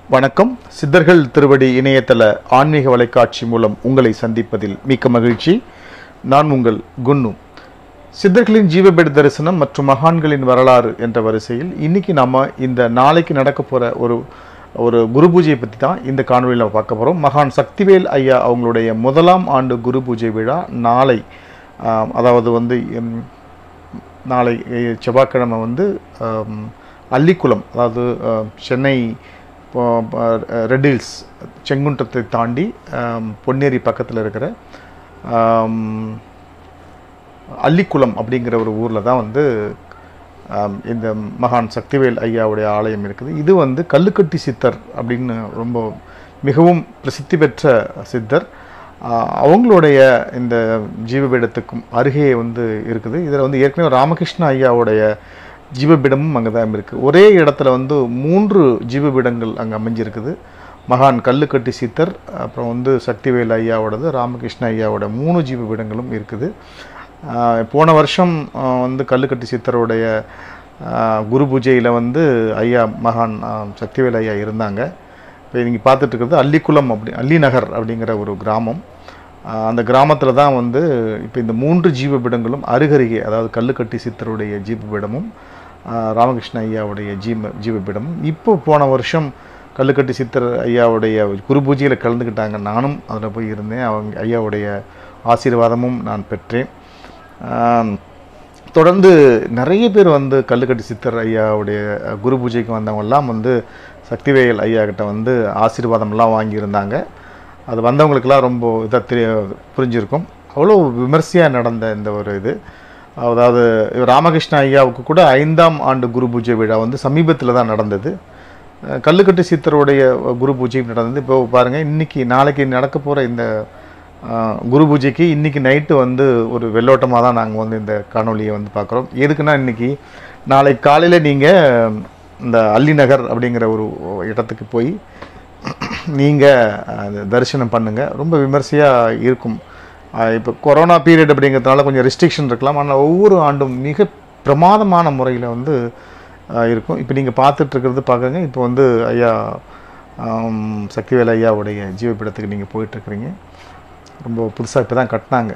வணக்கம் சித்தர்கள் திருவடி இணையதள ஆன்மீக வலைக்காட்சி மூலம் உங்களை சந்திப்பதில் மிக்க மகிழ்ச்சி நான் உங்கள் குன்னு சித்தர்களின் ஜீவபேட தரிசனம் மற்றும் மகான்களின் வரலாறு என்ற வரிசையில் இன்னைக்கு நாம இந்த நாளைக்கு நடக்க போற ஒரு ஒரு குரு பூஜையை பற்றி தான் இந்த காணொலியில் நம்ம பார்க்க போகிறோம் மகான் சக்திவேல் ஐயா அவங்களுடைய முதலாம் ஆண்டு குரு பூஜை விழா நாளை ஆம், அதாவது வந்து ம், நாளை அஹ், செவ்வாய்க்கிழமை வந்து ஆம், அல்லிக்குளம் அதாவது அஹ், சென்னை போ- ப- ரெட் ஹில்ஸ் செங்குன்றத்தை தாண்டி ஆம், பொன்னேரி பக்கத்தில் இருக்கிற ஆம், அல்லிக்குளம் அப்படிங்கிற ஒரு ஊரில் தான் வந்து ஆம், இந்த மகான் சக்திவேல் ஐயாவுடைய ஆலயம் இருக்குது இது வந்து கல்லுக்கட்டி சித்தர் அப்படின்னு ரொம்ப மிகவும் பிரசித்தி பெற்ற சித்தர் ஆ, அவங்களுடைய இந்த ஜீவபீடத்துக்கும் அருகே வந்து இருக்குது இதில் வந்து ஏற்கனவே ராமகிருஷ்ண ஐயாவுடைய ஜீவபீடமும் அங்கே தான் இருக்குது ஒரே இடத்துல வந்து மூன்று ஜீவபீடங்கள் அங்கே அமைஞ்சிருக்குது மகான் கல்லுக்கட்டி சித்தர் அப்புறம் வந்து சக்திவேல் ஐயாவோடது ராமகிருஷ்ண ஐயாவோட மூணு ஜீவபீடங்களும் இருக்குது ஆஹ் போன வருஷம் ஆஹ் வந்து கல்லுக்கட்டி சித்தருடைய ஆஹ் குரு பூஜையில் வந்து ஐயா மகான் ஆஹ் சக்திவேல் ஐயா இருந்தாங்க இப்போ நீங்கள் பார்த்துட்டு இருக்கிறது அல்லிக்குளம் அப்படி அல்லிநகர் அப்படிங்கிற ஒரு கிராமம் ஆஹ் அந்த கிராமத்தில் தான் வந்து இப்போ இந்த மூன்று ஜீவபீடங்களும் அருகருகே அதாவது கல்லுக்கட்டி சித்தருடைய ஜீவபீடமும் ஆஹ் ராமகிருஷ்ண ஐயாவுடைய ஜீவ ஜீவபீடமும் இப்போ போன வருஷம் கல்லுக்கட்டி சித்தர் ஐயாவுடைய குரு பூஜையில் கலந்துக்கிட்டாங்க நானும் அதில் போய் இருந்தேன் அவங்க ஐயாவுடைய ஆசீர்வாதமும் நான் பெற்றேன் ஆம், தொடர்ந்து நிறைய பேர் வந்து கல்லுக்கட்டி சித்தர் ஐயாவுடைய அஹ், குரு பூஜைக்கு வந்தவங்கெல்லாம் வந்து சக்திவேல் ஐயா கிட்ட வந்து ஆசீர்வாதம்லாம் வாங்கியிருந்தாங்க அது வந்தவங்களுக்கெல்லாம் ரொம்ப இதாக தெரிய புரிஞ்சிருக்கும் அவ்வளோ விமர்சையாக நடந்த இந்த ஒரு இது அதாவது ராமகிருஷ்ண ஐயாவுக்கு கூட ஐந்தாம் ஆண்டு குரு பூஜை விழா வந்து சமீபத்தில் தான் நடந்தது அஹ், கல்லுக்கட்டு சித்தருடைய குரு பூஜை நடந்தது இப்போ பாருங்கள் இன்னைக்கு நாளைக்கு நடக்க போகிற இந்த அஹ், குரு பூஜைக்கு இன்னைக்கு நைட்டு வந்து ஒரு வெள்ளோட்டமாக தான் நாங்கள் வந்து இந்த காணொலியை வந்து பார்க்குறோம் எதுக்குன்னா இன்னைக்கு நாளை காலையில் நீங்கள் இந்த அல்லிநகர் அப்படிங்கிற ஒரு இடத்துக்கு போய் நீங்கள் தரிசனம் பண்ணுங்கள் ரொம்ப விமர்சையாக இருக்கும் இப்போ கொரோனா பீரியட் அப்படிங்கிறதுனால கொஞ்சம் ரெஸ்ட்ரிக்ஷன் இருக்கலாம் ஆனால் ஒவ்வொரு ஆண்டும் மிக பிரமாதமான முறையில் வந்து ஆஹ், இருக்கும் இப்போ நீங்கள் பார்த்துட்ருக்கிறது பார்க்குறீங்க இப்போ வந்து ஐயா ஆம், சக்திவேல் ஐயாவுடைய ஜீவபீடத்துக்கு நீங்கள் போயிட்டுருக்கிறீங்க ரொம்ப புதுசாக இப்போ தான் கட்டினாங்க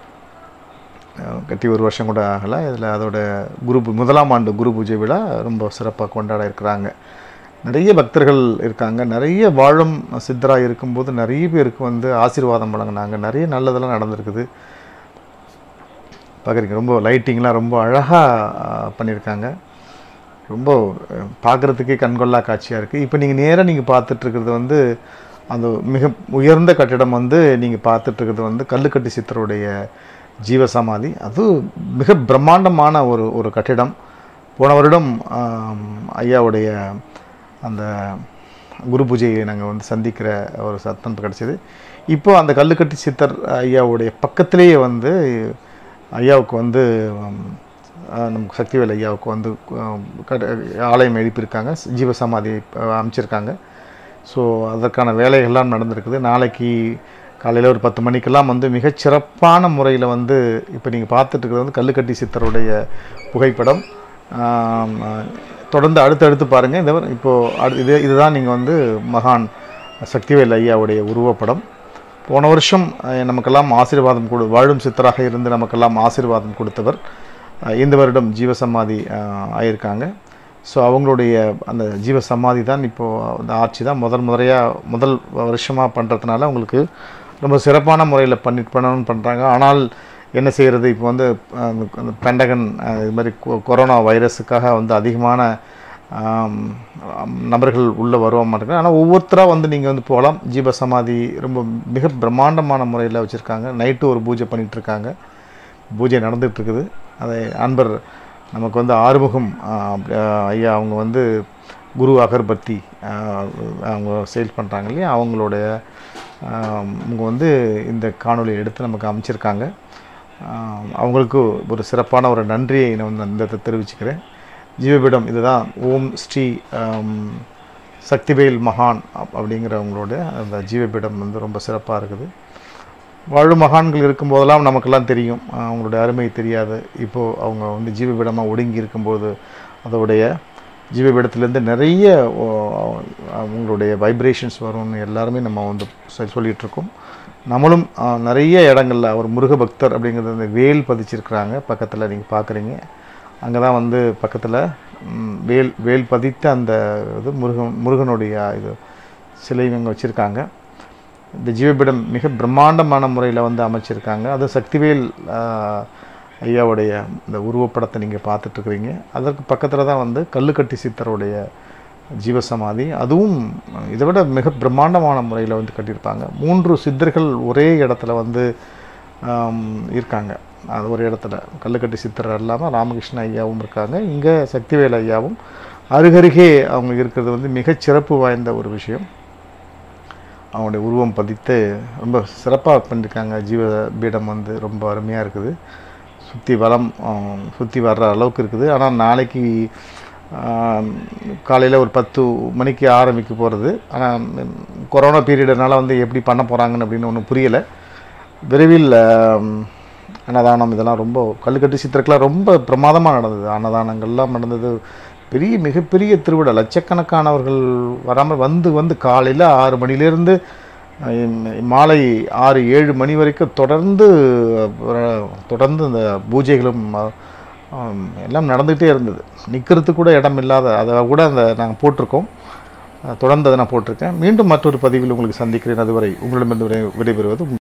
அஹ், கட்டி ஒரு வருஷம் கூட ஆகலை இதில் அதோட குரு பூ- முதலாம் ஆண்டு குரு பூஜை விழா ரொம்ப சிறப்பாக கொண்டாட இருக்கிறாங்க நிறைய பக்தர்கள் இருக்காங்க நிறைய வாழும் சித்தராக இருக்கும்போது நிறைய பேருக்கு வந்து ஆசீர்வாதம் வழங்கினாங்க நிறைய நல்லதெல்லாம் நடந்திருக்குது பார்க்குறீங்க ரொம்ப லைட்டிங்லாம் ரொம்ப அழகாக பண்ணியிருக்காங்க ரொம்ப பார்க்குறதுக்கே கண்கொள்ளா காட்சியாக இருக்குது இப்போ நீங்கள் நேராக நீங்கள் பார்த்துட்ருக்கிறது வந்து அந்த மிக உயர்ந்த கட்டிடம் வந்து நீங்கள் பார்த்துட்ருக்கிறது வந்து கல்லுக்கட்டி சித்தருடைய ஜீவசமாதி அது மிக பிரம்மாண்டமான ஒரு ஒரு கட்டிடம் போன வருடம் ஆம், ஐயாவுடைய அந்த குரு பூஜையை நாங்கள் வந்து சந்திக்கிற ஒரு சத்தம் கிடச்சிது இப்போ அந்த கல்லுக்கட்டி சித்தர் ஐயாவுடைய பக்கத்திலேயே வந்து ஐயாவுக்கு வந்து உம், ஆஹ், நம்ம சக்திவேல் ஐயாவுக்கு வந்து உம், கட- ஆலயம் எழுப்பியிருக்காங்க ஜீவசமாதி அஹ், அமைச்சிருக்காங்க ஸோ அதற்கான வேலைகள்லாம் நடந்திருக்குது நாளைக்கு காலையில் ஒரு பத்து மணிக்கெல்லாம் வந்து மிகச் சிறப்பான முறையில் வந்து இப்போ நீங்கள் பார்த்துட்டு இருக்கிறது வந்து கல்லுக்கட்டி சித்தருடைய புகைப்படம் ஆம், ஆஹ், தொடர்ந்து அடுத்தடுத்து பாருங்கள் இந்த இப்போது அடு இது இதுதான் நீங்கள் வந்து மகான் சக்திவேல் ஐயாவுடைய உருவப்படம் போன வருஷம் அஹ், நமக்கெல்லாம் ஆசீர்வாதம் கொடு வாழும் சித்தராக இருந்து நமக்கெல்லாம் ஆசீர்வாதம் கொடுத்தவர் அஹ், இந்த வருடம் ஜீவசமாதி அஹ், ஆயிருக்காங்க ஸோ அவங்களுடைய அந்த ஜீவசமாதி தான் இப்போது அந்த ஆட்சி தான் முதல் முறையாக முதல் வருஷமாக பண்ணுறதுனால அவங்களுக்கு ரொம்ப சிறப்பான முறையில் பண்ணி பண்ணணும்னு பண்ணுறாங்க ஆனால் என்ன செய்கிறது இப்போ வந்து அஹ், அந்த அந்த பெண்டகன் அஹ், இது மாதிரி கொ- கொரோனா வைரஸுக்காக வந்து அதிகமான ஆம், ஆம், நபர்கள் உள்ளே வருவ மாட்டாங்க ஆனால் ஒவ்வொருத்தராக வந்து நீங்கள் வந்து போகலாம் ஜீவசமாதி ரொம்ப மிக பிரம்மாண்டமான முறையில் வச்சுருக்காங்க நைட்டு ஒரு பூஜை பண்ணிட்டு இருக்காங்க பூஜை நடந்துட்டு இருக்குது அதை அன்பர் நமக்கு வந்து ஆறுமுகம் ஆ, அப்படி, ஆ, ஐயா அவங்க வந்து குரு அகர்பத்தி ஆ, அவங்க சேல் பண்ணுறாங்க இல்லையா அவங்களுடைய ஆ, அவங்க வந்து இந்த காணொளி எடுத்து நமக்கு அமைச்சிருக்காங்க ஆ, அவங்களுக்கு ஒரு சிறப்பான ஒரு நன்றியை நான் வந்து இந்த இடத்துல தெரிவிச்சுக்கிறேன் ஜீவபீடம் இதுதான் ஓம் ஸ்ரீ ஆம், சக்திவேல் மகான் அப்- அப்படிங்கிறவங்களோட அந்த ஜீவபீடம் வந்து ரொம்ப சிறப்பாக இருக்குது வாழும் மகான்கள் இருக்கும்போதெல்லாம் நமக்கெல்லாம் தெரியும் அஹ் அவங்களுடைய அருமை தெரியாது இப்போது அவங்க வந்து ஜீவபீடமாக ஒடுங்கி இருக்கும்போது அதோடைய ஜீவபீடத்துலேருந்து நிறைய ஓ, அவங்களுடைய வைப்ரேஷன்ஸ் வரும்னு எல்லாருமே நம்ம வந்து சொ- சொல்லிட்டு இருக்கோம் நம்மளும் ஆ, நிறைய இடங்கள்ல அவர் முருக பக்தர் அப்படிங்கிறது அந்த வேல் பதிச்சிருக்கிறாங்க பக்கத்தில் நீங்கள் பார்க்குறீங்க அங்கே தான் வந்து பக்கத்தில் வேல் வேல் பதித்த அந்த இது முருகன் முருகனுடைய இது சிலை இவங்க வச்சுருக்காங்க இந்த ஜீவபீடம் மிக பிரம்மாண்டமான முறையில் வந்து அமைச்சிருக்காங்க அது சக்திவேல் ஆஹ், ஐயாவுடைய இந்த உருவப்படத்தை நீங்கள் பார்த்துட்ருக்குறீங்க அதற்கு பக்கத்தில் தான் வந்து கல்லுக்கட்டி சித்தருடைய ஜீவசமாதி அதுவும் இதை விட மிக பிரம்மாண்டமான முறையில் வந்து கட்டியிருப்பாங்க மூன்று சித்தர்கள் ஒரே இடத்துல வந்து ஆம், இருக்காங்க அது ஒரு இடத்துல கல்லுக்கட்டி சித்தர் இல்லாமல் ராமகிருஷ்ண ஐயாவும் இருக்காங்க இங்கே சக்திவேல் ஐயாவும் அருகருகே அவங்க இருக்கிறது வந்து மிகச் சிறப்பு வாய்ந்த ஒரு விஷயம் அவங்களுடைய உருவம் பதித்து ரொம்ப சிறப்பாக பண்ணியிருக்காங்க ஜீவ பீடம் வந்து ரொம்ப அருமையாக இருக்குது சுற்றி வளம் சுற்றி வர்ற அளவுக்கு இருக்குது ஆனால் நாளைக்கு காலையில் ஒரு பத்து மணிக்கு ஆரம்பிக்க போகிறது ஆனால் கொரோனா பீரியடுனால வந்து எப்படி பண்ண போகிறாங்கன்னு அப்படின்னு ஒன்றும் புரியலை விரைவில் ஆம், அன்னதானம் இதெல்லாம் ரொம்ப கல்லுக்கட்டு சித்திரக்கெல்லாம் ரொம்ப பிரமாதமாக நடந்தது அன்னதானங்கள்லாம் நடந்தது பெரிய மிகப்பெரிய திருவிழா லட்சக்கணக்கானவர்கள் வராமல் வந்து வந்து காலையில் ஆறு மணிலேருந்து மாலை ஆறு ஏழு மணி வரைக்கும் தொடர்ந்து அஹ், தொடர்ந்து இந்த பூஜைகளும் அஹ், ஆம், எல்லாம் நடந்துகிட்டே இருந்தது நிற்கிறதுக்கு கூட இடம் இல்லாத அதை கூட அந்த நாங்கள் போட்டிருக்கோம் அஹ், தொடர்ந்து அதை நான் போட்டிருக்கேன் மீண்டும் மற்றொரு பதிவில் உங்களுக்கு சந்திக்கிறேன் அதுவரை உங்களிடமிருந்து விடை விடைபெறுவது